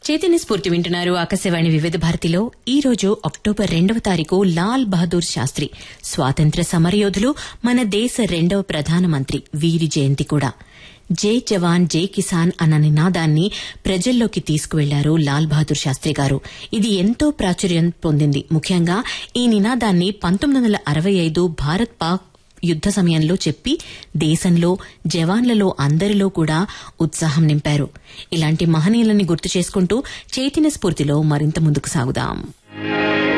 చైతన్య స్ఫూర్తి వింటున్నారు ఆకాశవాణి వివిధ భారతిలో ఈ రోజు అక్టోబర్ రెండవ తారీఖు లాల్ బహదూర్ శాస్త్రి స్వాతంత్ర సమరయోధులు మన దేశ రెండవ ప్రధానమంత్రి వీరి జయంతి కూడా జై జవాన్ జై కిసాన్ అన్న నినాదాన్ని ప్రజల్లోకి తీసుకువెళ్లారు లాల్ బహదూర్ శాస్త్రి గారు ఇది ఎంతో ప్రాచుర్యం పొందింది ముఖ్యంగా ఈ నినాదాన్ని పంతొమ్మిది వందల అరవై ఐదు భారత్ పాక్ యుద్ద సమయంలో చెప్పి దేశంలో జవాన్లలో అందరిలో కూడా ఉత్సాహం నింపారు ఇలాంటి మహనీయులని గుర్తు చేసుకుంటూ చైతన్య స్ఫూర్తిలో మరింత ముందుకు సాగుదాం